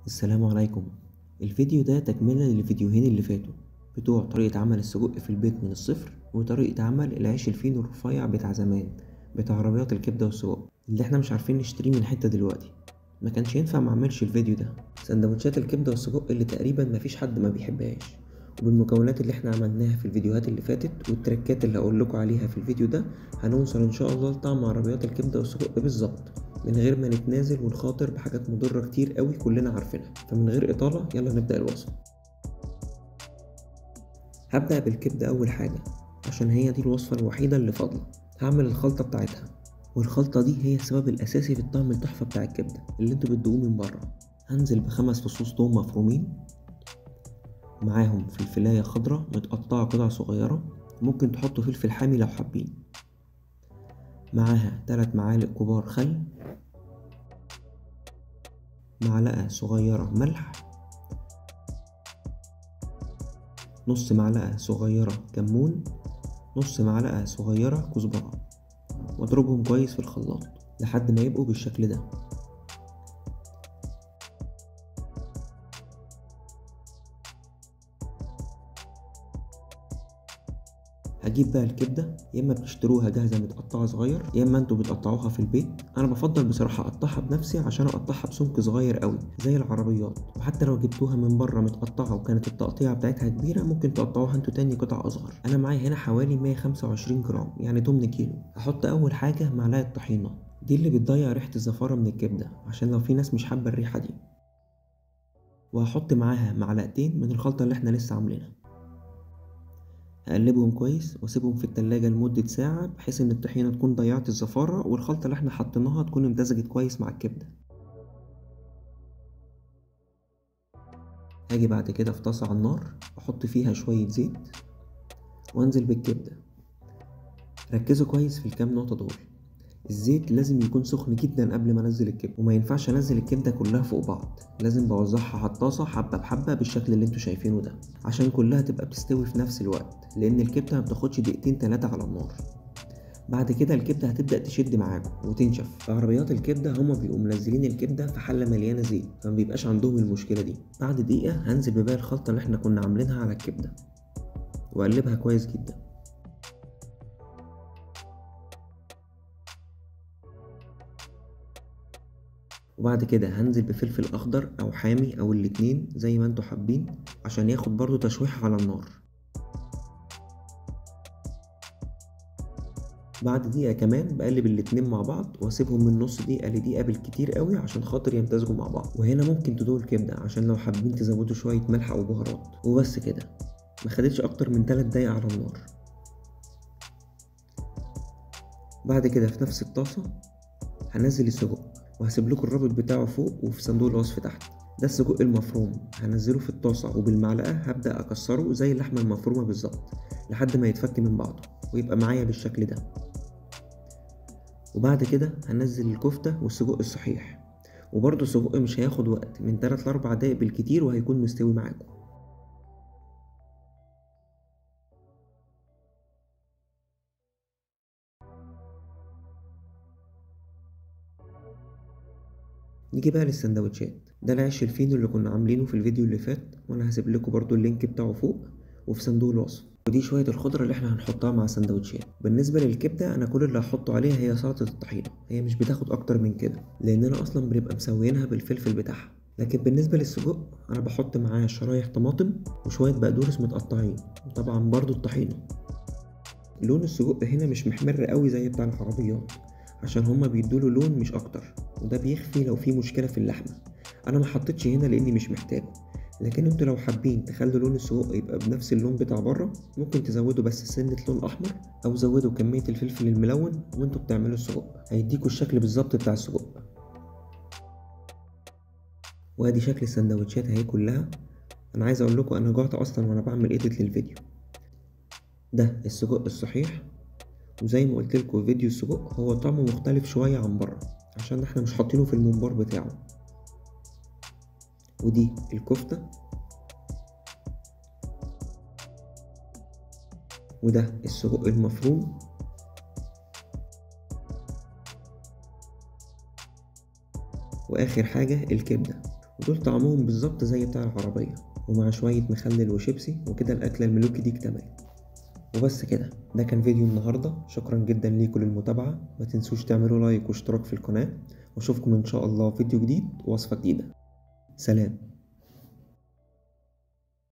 السلام عليكم الفيديو ده تكملة للفيديوهين اللي فاتوا بتوع طريقة عمل السجق في البيت من الصفر وطريقة عمل العيش الفينو الرفيع بتاع زمان بتاع عربيات الكبدة والسجق اللي احنا مش عارفين نشتريه من حتة دلوقتي ما كانش ينفع ما اعملش الفيديو ده سندوتشات الكبدة والسجق اللي تقريبا مفيش حد ما بيحبهاش وبالمكونات اللي احنا عملناها في الفيديوهات اللي فاتت والتركات اللي هقول لكم عليها في الفيديو ده هنوصل ان شاء الله لطعم عربيات الكبدة والسجق بالظبط من غير ما نتنازل ونخاطر بحاجات مضرة كتير قوي كلنا عارفينها فمن غير إطالة يلا نبدأ الوصفة هبدأ بالكبدة أول حاجة عشان هي دي الوصفة الوحيدة اللي فاضلة هعمل الخلطة بتاعتها والخلطة دي هي السبب الأساسي في الطعم التحفة بتاع الكبدة اللي انتوا بتدوقوه من بره هنزل بخمس فصوص توم مفرومين معاهم فلفلاية خضرة متقطعة قطع صغيرة ممكن تحطوا فلفل حامي لو حابين معاها تلات معالق كبار خل معلقة صغيرة ملح نص معلقة صغيرة كمون نص معلقة صغيرة كزبرة واضربهم كويس في الخلاط لحد ما يبقوا بالشكل ده هجيب بقى الكبده يا اما بتشتروها جاهزه متقطعه صغير يا اما انتوا بتقطعوها في البيت انا بفضل بصراحه اقطعها بنفسي عشان اقطعها بسمك صغير قوي زي العربيات وحتى لو جبتوها من بره متقطعه وكانت التقطيعه بتاعتها كبيره ممكن تقطعوها انتوا تاني قطع اصغر انا معايا هنا حوالي 125 جرام يعني 8 كيلو هحط اول حاجه معلقه طحينه دي اللي بتضيع ريحه الزفاره من الكبده عشان لو في ناس مش حابه الريحه دي وهحط معاها معلقتين من الخلطه اللي احنا لسه عاملينها هقلبهم كويس واسيبهم في التلاجة لمدة ساعة بحيث ان الطحينة تكون ضيعت الزفارة والخلطة اللي احنا حطيناها تكون امتزجت كويس مع الكبدة هاجي بعد كده في طاسة على النار احط فيها شوية زيت وانزل بالكبدة ركزوا كويس في الكام نقطة دول الزيت لازم يكون سخن جدا قبل ما انزل الكبده وما ينفعش انزل الكبده كلها فوق بعض لازم بوزعها على الطاسه حبه بحبه بالشكل اللي انتوا شايفينه ده عشان كلها تبقى بتستوي في نفس الوقت لان الكبده ما بتاخدش دقيقتين تلاتة على النار بعد كده الكبده هتبدا تشد معاكم وتنشف في عربيات الكبده هما بيبقوا منزلين الكبده في حله مليانه زيت فما بيبقاش عندهم المشكله دي بعد دقيقه هنزل بباقي الخلطه اللي احنا كنا عاملينها على الكبده واقلبها كويس جدا وبعد كده هنزل بفلفل اخضر او حامي او الاتنين زي ما انتوا حابين عشان ياخد برضو تشويح على النار بعد دقيقة كمان بقلب الاتنين مع بعض واسيبهم من نص دقيقة لدقيقة بالكتير قوي عشان خاطر يمتزجوا مع بعض وهنا ممكن تدوقوا الكبدة عشان لو حابين تزودوا شوية ملح او بهارات وبس كده مخدتش اكتر من 3 دقايق على النار بعد كده في نفس الطاسة هنزل السجق وهسيب لكم الرابط بتاعه فوق وفي صندوق الوصف تحت ده السجق المفروم هنزله في الطاسة وبالمعلقة هبدأ أكسره زي اللحمة المفرومة بالظبط لحد ما يتفك من بعضه ويبقى معايا بالشكل ده وبعد كده هنزل الكفتة والسجق الصحيح وبرضه السجق مش هياخد وقت من 3 ل 4 دقايق بالكتير وهيكون مستوي معاكم نيجي بقى للسندوتشات ده العيش الفينو اللي كنا عاملينه في الفيديو اللي فات وانا هسيب لكم برضو اللينك بتاعه فوق وفي صندوق الوصف ودي شوية الخضرة اللي احنا هنحطها مع السندوتشات بالنسبة للكبدة انا كل اللي هحطه عليها هي سلطة الطحينة هي مش بتاخد اكتر من كده لاننا اصلا بنبقى مسوينها بالفلفل بتاعها لكن بالنسبة للسجق انا بحط معاه شرايح طماطم وشوية بقدونس متقطعين وطبعا برضو الطحينة لون السجق هنا مش محمر قوي زي بتاع العربيات عشان هما بيدوله لون مش اكتر وده بيخفي لو في مشكله في اللحمه انا ما حطيتش هنا لاني مش محتاجه لكن انتوا لو حابين تخلوا لون السجق يبقى بنفس اللون بتاع بره ممكن تزودوا بس سنه لون احمر او زودوا كميه الفلفل الملون وانتوا بتعملوا السجق هيديكوا الشكل بالظبط بتاع السجق وادي شكل السندوتشات اهي كلها انا عايز اقول لكم انا جعت اصلا وانا بعمل ايديت للفيديو ده السجق الصحيح وزي ما قلت لكم فيديو السجق هو طعمه مختلف شويه عن بره عشان احنا مش حاطينه في الممبار بتاعه ودي الكفتة وده السجق المفروم واخر حاجة الكبدة ودول طعمهم بالظبط زي بتاع العربية ومع شوية مخلل وشيبسي وكده الأكلة الملوكي دي اكتملت وبس كده ده كان فيديو النهاردة شكرا جدا ليكم للمتابعة ما تنسوش تعملوا لايك واشتراك في القناة واشوفكم ان شاء الله في فيديو جديد ووصفة جديدة سلام